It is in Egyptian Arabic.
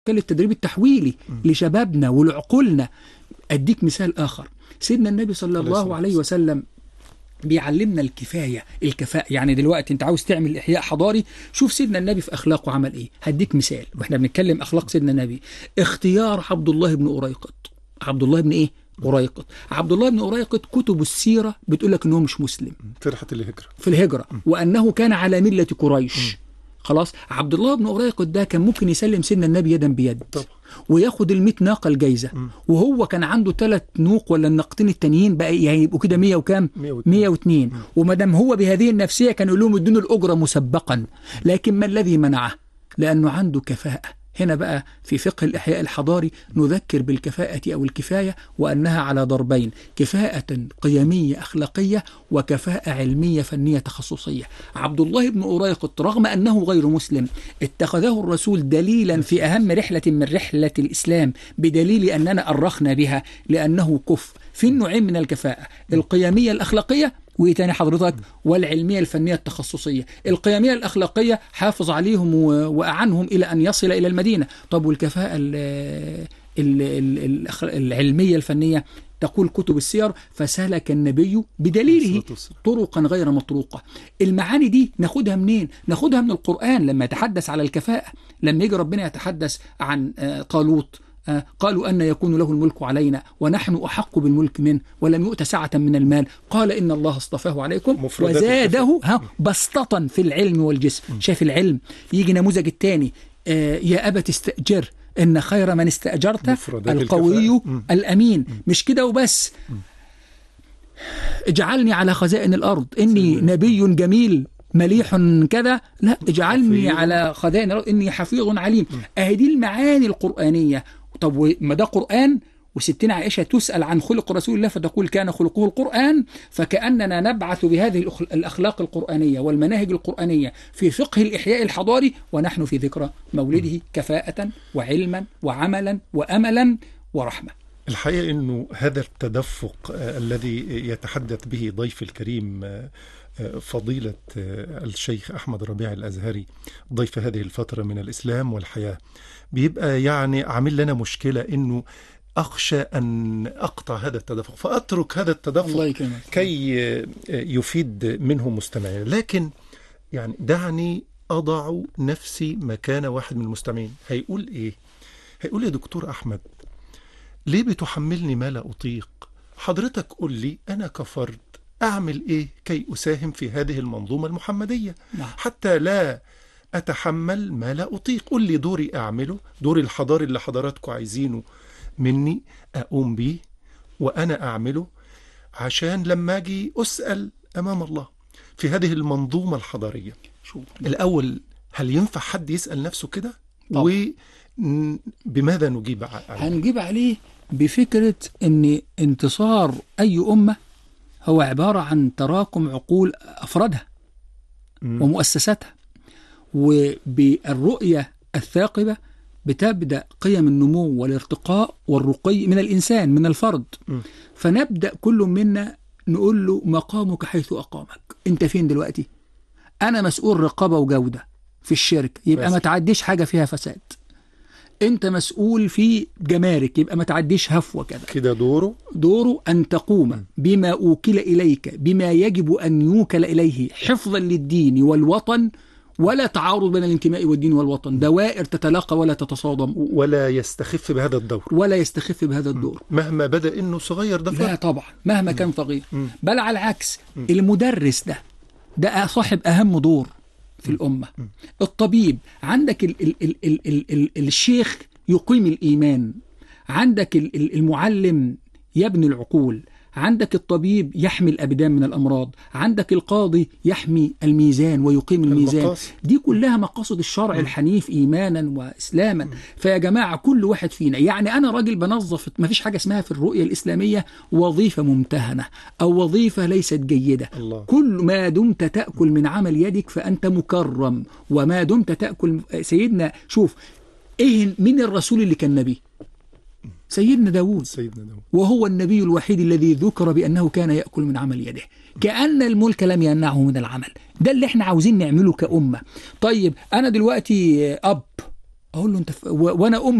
كان التدريب التحويلي لشبابنا ولعقولنا أديك مثال آخر سيدنا النبي صلى عليه الله الصلاة عليه وسلم بيعلمنا الكفاية الكفاءة يعني دلوقتي انت عاوز تعمل إحياء حضاري شوف سيدنا النبي في أخلاقه عمل إيه هديك مثال واحنا بنتكلم أخلاق سيدنا النبي اختيار عبد الله بن أريقط عبد الله بن إيه أريقط عبد الله بن أريقط كتب السيرة بتقول لك إن هو مش مسلم فرحة الهجرة في الهجرة وأنه كان على ملة قريش خلاص عبد الله بن أريقط ده كان ممكن يسلم سيدنا النبي يدا بيد طبعا وياخد ال 100 ناقه الجايزه وهو كان عنده ثلاث نوق ولا الناقتين التانيين بقى يعني يبقوا كده 100 وكام 102. 102 وما دام هو بهذه النفسيه كان يقول لهم ادوني الاجره مسبقا لكن ما الذي منعه لانه عنده كفاءه هنا بقى في فقه الإحياء الحضاري نذكر بالكفاءة أو الكفاية وأنها على ضربين كفاءة قيمية أخلاقية وكفاءة علمية فنية تخصصية عبد الله بن أريقط رغم أنه غير مسلم اتخذه الرسول دليلا في أهم رحلة من رحلة الإسلام بدليل أننا أرخنا بها لأنه كف في النوعين من الكفاءة القيمية الأخلاقية وايه تاني حضرتك والعلميه الفنيه التخصصيه القيميه الاخلاقيه حافظ عليهم و- واعنهم الى ان يصل الى المدينه طب والكفاءه ال ال ال الأخ- العلميه الفنيه تقول كتب السير فسلك النبي بدليله الصلاة والسلام. طرقا غير مطروقه المعاني دي ناخدها منين ناخدها من القران لما يتحدث على الكفاءه لما يجي ربنا يتحدث عن آه، طالوت آه، قالوا أن يكون له الملك علينا ونحن أحق بالملك منه ولم يؤت سعة من المال قال إن الله اصطفاه عليكم مفردات وزاده ها بسطة في العلم والجسم شايف العلم يجي نموذج الثاني آه، يا أبت استأجر إن خير من استأجرت مفردات القوي الكفاءة. مم. الأمين مش كده وبس اجعلني على خزائن الأرض إني نبي جميل مليح كذا لا اجعلني حفيظ. على خزائن الأرض إني حفيظ عليم أهي دي المعاني القرآنية طب ما ده قرآن وستنا عائشة تسأل عن خلق رسول الله فتقول كان خلقه القرآن فكأننا نبعث بهذه الأخ- الأخلاق القرآنية والمناهج القرآنية في فقه الإحياء الحضاري ونحن في ذكرى مولده كفاءة وعلما وعملا وأملا ورحمة الحقيقة أنه هذا التدفق آه، الذي يتحدث به ضيف الكريم آه، آه، فضيلة آه، الشيخ أحمد ربيع الأزهري ضيف هذه الفترة من الإسلام والحياة بيبقى يعني عامل لنا مشكلة أنه أخشى أن أقطع هذا التدفق فأترك هذا التدفق الله يكرمك كي آه، يفيد منه مستمعين لكن يعني دعني أضع نفسي مكان واحد من المستمعين هيقول إيه هيقول يا دكتور أحمد ليه بتحملني ما لا أطيق حضرتك قل لي أنا كفرد أعمل إيه كي أساهم في هذه المنظومة المحمدية نعم. حتى لا أتحمل ما لا أطيق قل لي دوري أعمله دوري الحضاري اللي حضراتكم عايزينه مني أقوم بيه وأنا أعمله عشان لما أجي أسأل أمام الله في هذه المنظومة الحضارية شوف الأول هل ينفع حد يسأل نفسه كده طبعا. وبماذا نجيب ع- عليه هنجيب عليه بفكرة أن انتصار أي أمة هو عبارة عن تراكم عقول أفرادها مم. ومؤسساتها وبالرؤية الثاقبة بتبدأ قيم النمو والارتقاء والرقي من الإنسان من الفرد م. فنبدأ كل منا نقول له مقامك حيث أقامك أنت فين دلوقتي أنا مسؤول رقابة وجودة في الشركة يبقى بس. ما تعديش حاجة فيها فساد أنت مسؤول في جمارك يبقى ما تعديش هفوة كده كده دوره دوره أن تقوم بما أوكل إليك بما يجب أن يوكل إليه حفظا للدين والوطن ولا تعارض بين الانتماء والدين والوطن دوائر تتلاقى ولا تتصادم ولا يستخف بهذا الدور ولا يستخف بهذا الدور مهما بدا انه صغير ده لا فرق طبعا مهما كان صغير مم. بل على العكس المدرس ده ده صاحب أهم دور في الأمة الطبيب عندك ال ال ال ال ال ال الشيخ يقيم الإيمان عندك ال ال المعلم يبني العقول عندك الطبيب يحمي الأبدان من الأمراض عندك القاضي يحمي الميزان ويقيم الميزان المقاصد. دي كلها مقاصد الشرع الحنيف إيمانا وإسلاما فيا جماعة كل واحد فينا يعني أنا راجل بنظف ما فيش حاجة اسمها في الرؤية الإسلامية وظيفة ممتهنة أو وظيفة ليست جيدة الله. كل ما دمت تأكل من عمل يدك فأنت مكرم وما دمت تأكل سيدنا شوف إيه مين الرسول اللي كان نبي سيدنا داود سيدنا داود وهو النبي الوحيد الذي ذكر بأنه كان يأكل من عمل يده كأن الملك لم يمنعه من العمل ده اللي احنا عاوزين نعمله كأمة طيب أنا دلوقتي أب اقول له انت ف... و... وانا ام